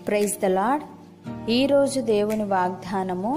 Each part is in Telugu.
ప్రైజ్ ద లాడ్ ఈరోజు దేవుని వాగ్దానము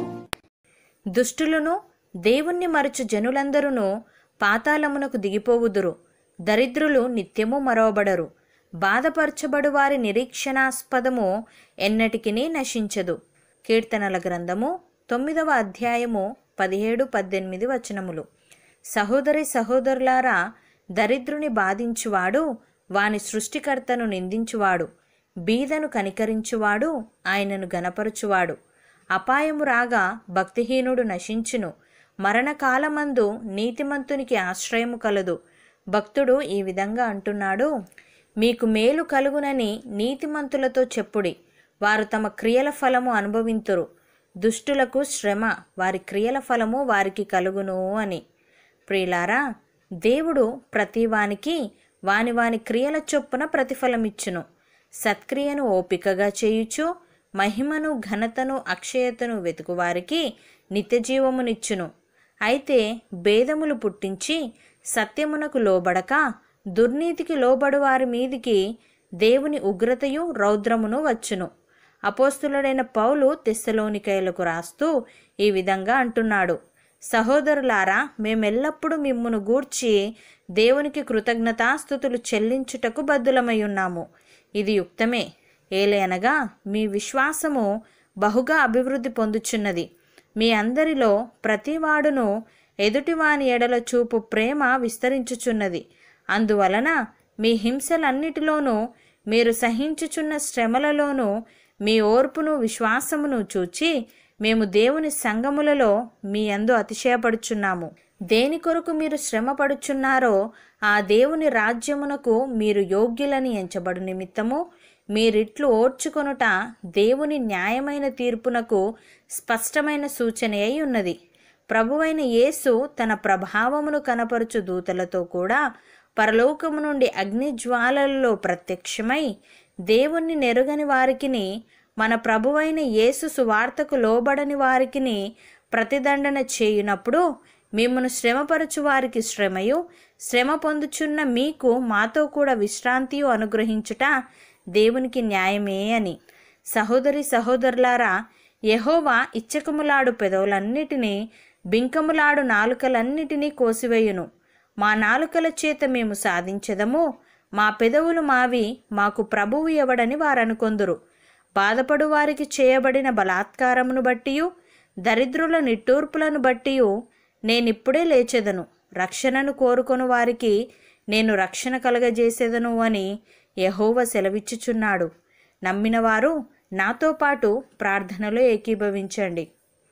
దుష్టులను దేవుణ్ణి మరచు జనులందరూ పాతాళమునకు దిగిపోవుదురు దరిద్రులు నిత్యము మరవబడరు బాధపరచబడు వారి నిరీక్షణాస్పదము ఎన్నటికినీ నశించదు కీర్తనల గ్రంథము తొమ్మిదవ అధ్యాయము పదిహేడు పద్దెనిమిది వచనములు సహోదరి సహోదరులారా దరిద్రుని బాధించువాడు వాని సృష్టికర్తను నిందించువాడు బీదను కనికరించువాడు ఆయనను గనపరుచువాడు అపాయము రాగా భక్తిహీనుడు నశించును మరణకాలమందు నీతిమంతునికి ఆశ్రయము కలదు భక్తుడు ఈ విధంగా అంటున్నాడు మీకు మేలు కలుగునని నీతిమంతులతో చెప్పుడి వారు తమ క్రియల ఫలము అనుభవింతురు దుష్టులకు శ్రమ వారి క్రియల ఫలము వారికి కలుగును అని ప్రియులారా దేవుడు ప్రతివానికి వాని వాని క్రియల చొప్పున ప్రతిఫలమిచ్చును సత్క్రియను ఓపికగా చేయుచు మహిమను ఘనతను అక్షయతను వెతుకువారికి నిత్యజీవమునిచ్చును అయితే భేదములు పుట్టించి సత్యమునకు లోబడక దుర్నీతికి లోబడు వారి మీదికి దేవుని ఉగ్రతయు రౌద్రమును వచ్చును అపోస్తులుడైన పౌలు తెస్సలోనికైలకు రాస్తూ ఈ విధంగా అంటున్నాడు సహోదరులారా మేమెల్లప్పుడూ మిమ్మును గూర్చి దేవునికి కృతజ్ఞతాస్థుతులు చెల్లించుటకు బద్దులమై ఉన్నాము ఇది యుక్తమే ఏలయనగా మీ విశ్వాసము బహుగా అభివృద్ధి పొందుచున్నది మీ అందరిలో ప్రతివాడును ఎదుటివాని ఎడల చూపు ప్రేమ విస్తరించుచున్నది అందువలన మీ హింసలన్నిటిలోనూ మీరు సహించుచున్న శ్రమలలోనూ మీ ఓర్పును విశ్వాసమును చూచి మేము దేవుని సంగములలో మీ అందు అతిశయపడుచున్నాము దేని కొరకు మీరు శ్రమపడుచున్నారో ఆ దేవుని రాజ్యమునకు మీరు యోగ్యులని ఎంచబడు నిమిత్తము మీరిట్లు ఓర్చుకొనుట దేవుని న్యాయమైన తీర్పునకు స్పష్టమైన సూచన అయి ఉన్నది ప్రభువైన యేసు తన ప్రభావమును కనపరుచు దూతలతో కూడా పరలోకము నుండి అగ్ని జ్వాలలలో ప్రత్యక్షమై దేవుణ్ణి నెరుగని వారికిని మన ప్రభువైన యేసు సువార్తకు లోబడని వారికిని ప్రతిదండన చేయునప్పుడు మిమ్మను శ్రమపరచు వారికి శ్రమయు శ్రమ పొందుచున్న మీకు మాతో కూడా విశ్రాంతియు అనుగ్రహించుట దేవునికి న్యాయమే అని సహోదరి సహోదరులారా యహోవా ఇచ్చకములాడు పెదవులన్నిటినీ బింకములాడు నాలుకలన్నిటినీ కోసివేయును మా నాలుకల చేత మేము సాధించెదము మా పెదవులు మావి మాకు ప్రభువు ఎవడని వారనుకొందురు బాధపడు వారికి చేయబడిన బలాత్కారమును బట్టియు దరిద్రుల నిట్టూర్పులను బట్టియు నేనిప్పుడే లేచెదను రక్షణను కోరుకొను వారికి నేను రక్షణ కలగజేసేదను అని యహోవ సెలవిచ్చుచున్నాడు నమ్మినవారు నాతో పాటు ప్రార్థనలో ఏకీభవించండి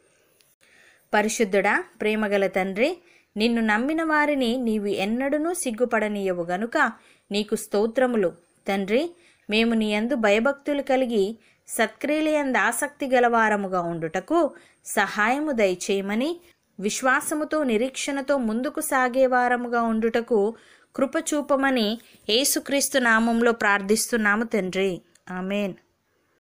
పరిశుద్ధుడా ప్రేమగల తండ్రి నిన్ను నమ్మిన వారిని నీవు ఎన్నడూనూ సిగ్గుపడనీయవు గనుక నీకు స్తోత్రములు తండ్రి మేము నీ యందు భయభక్తులు కలిగి సత్క్రియలయందు ఆసక్తి గలవారముగా ఉండుటకు సహాయము దయచేయమని విశ్వాసముతో నిరీక్షణతో ముందుకు సాగేవారముగా ఉండుటకు కృప చూపమని యేసుక్రీస్తు నామంలో ప్రార్థిస్తున్నాము తండ్రి ఆమెన్